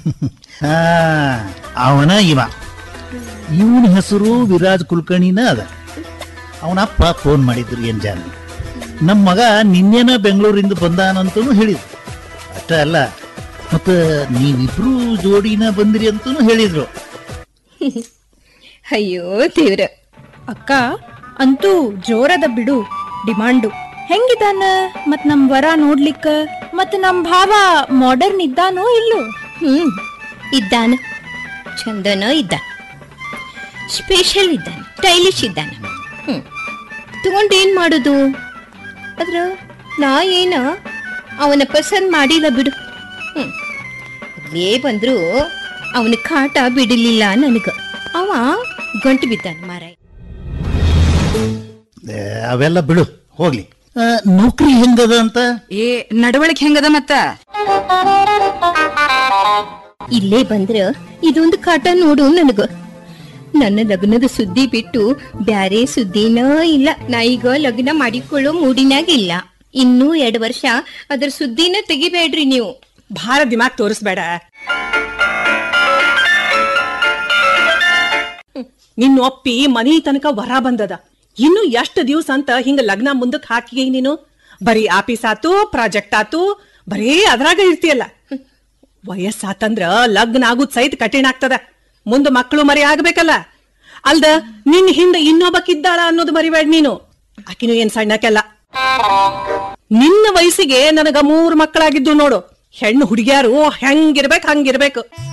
ಆ, ಅವನ ಇವ ಇವನ ಹೆಸರು ವಿರಾಜ್ ಕುಲಕರ್ಣಿನ ಅದ ಅವನ ಅಪ್ಪ ಫೋನ್ ಮಾಡಿದ್ರು ಏನ್ ಜಾನಿ ನಮ್ಮ ಮಗ ನಿನ್ನೆನ ಬೆಂಗಳೂರಿಂದ ಬಂದಾನಂತೂ ಹೇಳಿದ್ರು ಅಷ್ಟೇ ಅಲ್ಲ ಮತ್ತು ನೀವಿಬ್ರು ಜೋಡಿನ ಬಂದಿರಿ ಅಂತೂ ಹೇಳಿದ್ರು ಅಯ್ಯೋ ದೇವ್ರ ಅಕ್ಕ ಅಂತೂ ಜೋರದ ಬಿಡು ಡಿಮಾಂಡು ಹೆಂಗಿದಾನ ಮತ್ ನಮ್ ವರ ನೋಡ್ಲಿಕ್ಕ ಮತ್ ನಮ್ ಭಾವ ಮಾಡರ್ನ್ ಇದ್ದಾನೋ ಇಲ್ಲೋ ಹ್ಮ್ ಇದ್ದಾನ ಚಂದನ ಇದ್ದ ಸ್ಪೆಷಲ್ ಇದ್ದಾನೆ ಸ್ಟೈಲಿಶ್ ಇದ್ದಾನ ಹ್ಮ್ ತಗೊಂಡೇನ್ ಮಾಡೋದು ಆದ್ರ ನಾ ಏನ ಅವನ ಪಸಂದ್ ಮಾಡಿಲ್ಲ ಬಿಡು ಹ್ಮ್ ಇಲ್ಲೇ ಬಂದ್ರು ಅವನ ಕಾಟ ಬಿಡಲಿಲ್ಲ ನನಗ ಅವ ಗಂಟು ಬಿದ್ದಾನ ಮಾರಾಯ ಏ, ಅವೆಲ್ಲ ಬಿಡು ಹೋಗ್ಲಿ ಆ, ನೌಕರಿ ಹೆಂಗದ ಅಂತ ಏ ನಡವಳಿಕೆ ಹೆಂಗದ ಮತ್ತ ಇಲ್ಲೇ ಬಂದ್ರ ಇದೊಂದು ಕಾಟ ನೋಡು ನನಗ ನನ್ನ ಲಗ್ನದ ಸುದ್ದಿ ಬಿಟ್ಟು ಬ್ಯಾರೆ ಸುದ್ದಿನ ಇಲ್ಲ ನಾ ಈಗ ಲಗ್ನ ಮಾಡಿಕೊಳ್ಳೋ ಮೂಡಿನಾಗ ಇಲ್ಲ ಇನ್ನೂ ಎರಡು ವರ್ಷ ಅದರ ಸುದ್ದಿನ ತೆಗಿಬೇಡ್ರಿ ನೀವು ಭಾರ ದಿಮಾಗ್ ತೋರಿಸ್ಬೇಡ ನಿನ್ನ ಒಪ್ಪಿ ಮನಿ ತನಕ ವರ ಬಂದದ ಇನ್ನು ಎಷ್ಟು ದಿವ್ಸ ಅಂತ ಹಿಂಗ ಲಗ್ನ ಮುಂದಕ್ ಹಾಕಿ ನೀನು ಬರೀ ಆಫೀಸ್ ಆತು ಪ್ರಾಜೆಕ್ಟ್ ಆತು ಬರೀ ಅದ್ರಾಗ ಇರ್ತೀಯಲ್ಲ ವಯಸ್ಸಾತಂದ್ರ ಲಗ್ನ ಆಗುದ್ ಸಹಿತ ಕಠಿಣ ಆಗ್ತದ ಮುಂದ ಮಕ್ಕಳು ಮರಿ ಆಗ್ಬೇಕಲ್ಲ ಅಲ್ದ ನಿನ್ ಹಿಂದ ಇನ್ನೊಬ್ಬಕ್ಕಿದ್ದಾಳ ಅನ್ನೋದು ಮರಿಬೇಡ ನೀನು ಆಕಿನೂ ಏನ್ ಸಣ್ಣಕ್ಕೆಲ್ಲ ನಿನ್ನ ವಯಸ್ಸಿಗೆ ನನಗ ಮೂರ್ ಮಕ್ಕಳಾಗಿದ್ದು ನೋಡು ಹೆಣ್ಣು ಹುಡುಗಿಯಾರು ಹೆಂಗಿರ್ಬೇಕು ಹಂಗಿರ್ಬೇಕು